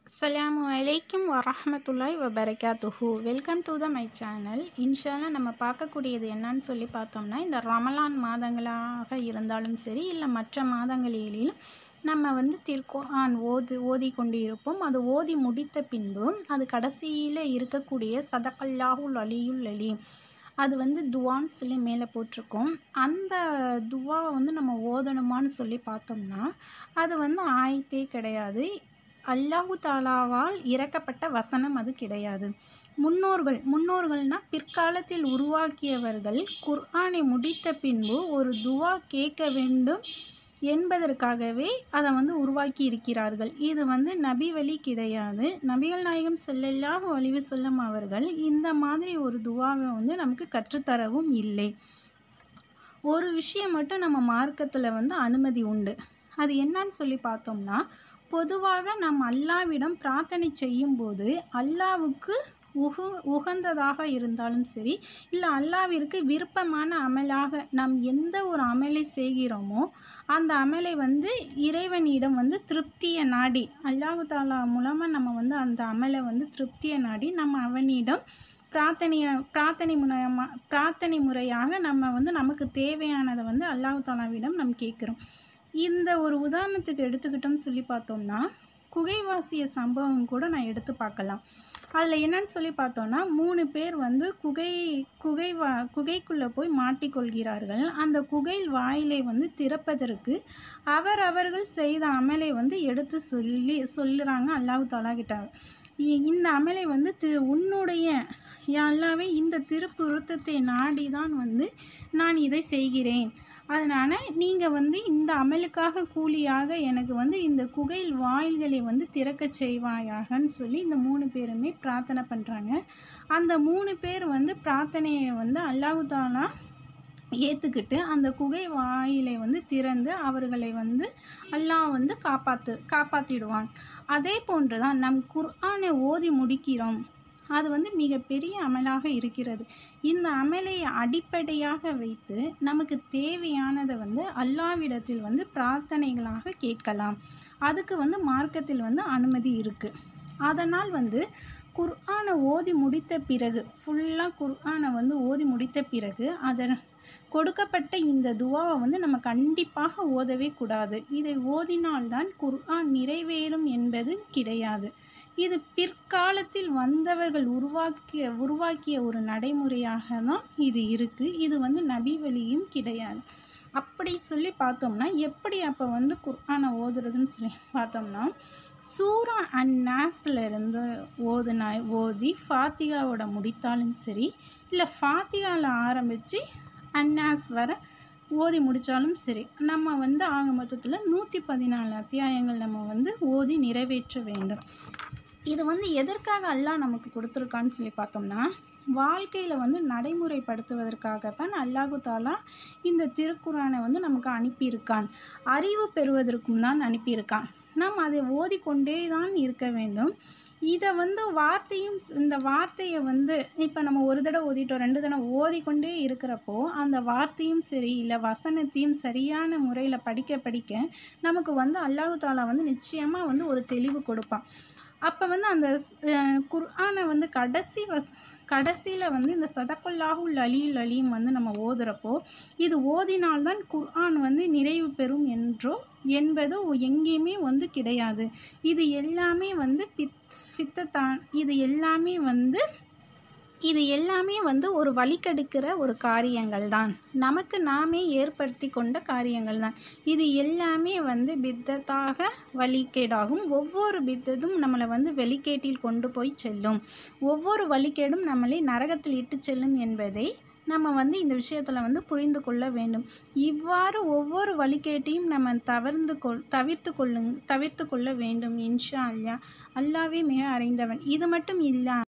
அஸ்ஸலாமு அலைக்கும் வரஹ்மத்துல்லாஹி வபரகாத்துஹு welcome to the my channel இன்ஷால்லா நம்ம பார்க்கக்கூடியது என்னன்னு சொல்லி பார்த்தோம்னா இந்த ரமலான் மாதங்களாக இருந்தாலும் சரி இல்லை மற்ற மாதங்களிலும் நம்ம வந்து திருக்குர்ஆன் ஓது ஓதி கொண்டு இருப்போம் அது ஓதி முடித்த பின்பு அது கடைசியில் இருக்கக்கூடிய சதகல்லாஹுல் அலியுல் அலீம் அது வந்து துவான்னு சொல்லி மேலே போட்டிருக்கோம் அந்த துவாவை வந்து நம்ம ஓதணுமான்னு சொல்லி பார்த்தோம்னா அது வந்து ஆயத்தே கிடையாது அல்லாஹு தாலாவால் இறக்கப்பட்ட வசனம் அது கிடையாது முன்னோர்கள் முன்னோர்கள்னா பிற்காலத்தில் உருவாக்கியவர்கள் குர்ஆனை முடித்த பின்பு ஒரு துவா கேட்க வேண்டும் என்பதற்காகவே அதை வந்து உருவாக்கி இருக்கிறார்கள் இது வந்து நபி வழி கிடையாது நபிகள் நாயகம் செல்லல்லாஹு அழிவு செல்லும் அவர்கள் இந்த மாதிரி ஒரு துவாவை வந்து நமக்கு கற்றுத்தரவும் இல்லை ஒரு விஷயம் மட்டும் நம்ம மார்க்கத்தில் வந்து அனுமதி உண்டு அது என்னன்னு சொல்லி பார்த்தோம்னா பொதுவாக நாம் அல்லாவிடம் பிரார்த்தனை செய்யும்போது அல்லாவுக்கு உகு உகந்ததாக இருந்தாலும் சரி இல்லை அல்லாவிற்கு விருப்பமான அமலாக நாம் எந்த ஒரு அமலை செய்கிறோமோ அந்த அமலை வந்து இறைவனிடம் வந்து திருப்தியை நாடி அல்லாஹு தாலா மூலமாக நம்ம வந்து அந்த அமலை வந்து திருப்தியை நாடி நம்ம அவனிடம் பிரார்த்தனைய பிரார்த்தனை முறையமாக பிரார்த்தனை முறையாக நம்ம வந்து நமக்கு தேவையானதை வந்து அல்லாஹு தாலாவிடம் நம்ம கேட்குறோம் இந்த ஒரு உதாரணத்துக்கு எடுத்துக்கிட்டோம்னு சொல்லி பார்த்தோம்னா குகைவாசிய சம்பவம் கூட நான் எடுத்து பார்க்கலாம் அதில் என்னன்னு சொல்லி பார்த்தோன்னா மூணு பேர் வந்து குகை குகை வா குகைக்குள்ளே போய் மாட்டிக்கொள்கிறார்கள் அந்த குகை வாயிலை வந்து திறப்பதற்கு அவர் அவர்கள் செய்த அமலை வந்து எடுத்து சொல்லி சொல்லுறாங்க அல்லாஹு தாலா கிட்ட இந்த அமலை வந்து தி உன்னுடைய அல்லாவே இந்த திருப்புருத்தத்தை நாடி தான் வந்து நான் இதை செய்கிறேன் அதனால் நீங்கள் வந்து இந்த அமலுக்காக கூலியாக எனக்கு வந்து இந்த குகையில் வாயில்களை வந்து திறக்க செய்வாயாகன்னு சொல்லி இந்த மூணு பேருமே பிரார்த்தனை பண்ணுறாங்க அந்த மூணு பேர் வந்து பிரார்த்தனையை வந்து அல்லாஹு தாலா ஏற்றுக்கிட்டு அந்த குகை வாயிலை வந்து திறந்து அவர்களை வந்து அல்லாஹ் வந்து காப்பாற்று காப்பாற்றிடுவான் அதே போன்று தான் நம் குர்ஆனை ஓதி முடிக்கிறோம் அது வந்து மிகப்பெரிய அமலாக இருக்கிறது இந்த அமலை அடிப்படையாக வைத்து நமக்கு தேவையானதை வந்து அல்லாவிடத்தில் வந்து பிரார்த்தனைகளாக கேட்கலாம் அதுக்கு வந்து மார்க்கத்தில் வந்து அனுமதி இருக்குது அதனால் வந்து குர்ஆனை ஓதி முடித்த பிறகு ஃபுல்லாக குர்ஆனை வந்து ஓதி முடித்த பிறகு அதை கொடுக்கப்பட்ட இந்த துவாவை வந்து நம்ம கண்டிப்பாக ஓதவே கூடாது இதை ஓதினால்தான் குர்ஆன் நிறைவேறும் என்பது கிடையாது இது பிற்காலத்தில் வந்தவர்கள் உருவாக்கிய உருவாக்கிய ஒரு நடைமுறையாக தான் இது இருக்குது இது வந்து நபி வழியும் கிடையாது அப்படி சொல்லி பார்த்தோம்னா எப்படி அப்போ வந்து குர்ஆனை ஓதுறதுன்னு சொல்லி பார்த்தோம்னா சூரா அண்ட் நாஸில் இருந்து ஓதுனா ஓதி ஃபாத்திகாவோட முடித்தாலும் சரி இல்லை ஃபாத்திகாவில் ஆரம்பித்து அன்னாஸ் வர ஓதி முடித்தாலும் சரி நம்ம வந்து ஆக மொத்தத்தில் நூற்றி பதினாலு அத்தியாயங்கள் நம்ம வந்து ஓதி நிறைவேற்ற வேண்டும் இது வந்து எதற்காக அல்லாஹ் நமக்கு கொடுத்துருக்கான்னு சொல்லி பார்த்தோம்னா வாழ்க்கையில் வந்து நடைமுறைப்படுத்துவதற்காகத்தான் அல்லாஹு தாலா இந்த திருக்குறானை வந்து நமக்கு அனுப்பியிருக்கான் அறிவு பெறுவதற்கும் தான் அனுப்பியிருக்கான் நாம் அதை ஓதிக்கொண்டே தான் இருக்க வேண்டும் இதை வந்து வார்த்தையும் இந்த வார்த்தையை வந்து இப்போ நம்ம ஒரு தடவை ஓதிட்டோம் ரெண்டு தடவை ஓதிக்கொண்டே இருக்கிறப்போ அந்த வார்த்தையும் சரி இல்லை வசனத்தையும் சரியான முறையில் படிக்க படிக்க நமக்கு வந்து அல்லாஹு தாலா வந்து நிச்சயமாக வந்து ஒரு தெளிவு கொடுப்பான் அப்போ வந்து அந்த குர்ஆனை வந்து கடைசி வஸ் கடைசியில் வந்து இந்த சதக்குல்லாஹுல் அலியுல் அலீம் வந்து நம்ம ஓதுறப்போ இது ஓதினால்தான் குர்ஆன் வந்து நிறைவு பெறும் என்றோ என்பதோ எங்கேயுமே வந்து கிடையாது இது எல்லாமே வந்து பித் பித்தத்தான் இது எல்லாமே வந்து இது எல்லாமே வந்து ஒரு வழிக்கெடுக்கிற ஒரு காரியங்கள் தான் நமக்கு நாமே ஏற்படுத்தி கொண்ட காரியங்கள் தான் இது எல்லாமே வந்து பித்தத்தாக வழிகேடாகும் ஒவ்வொரு பித்ததும் நம்மளை வந்து வெளிக்கேட்டில் கொண்டு போய் செல்லும் ஒவ்வொரு வழிகேடும் நம்மளை நரகத்தில் இட்டு செல்லும் என்பதை நம்ம வந்து இந்த விஷயத்தில் வந்து புரிந்து கொள்ள வேண்டும் இவ்வாறு ஒவ்வொரு வழிகேட்டையும் நம்ம தவிர்ந்து கொள் தவிர்த்து கொள்ளுங் தவிர்த்து கொள்ள வேண்டும் இன்ஷா அல்லா அல்லாவே மிக அறிந்தவன் இது மட்டும் இல்லா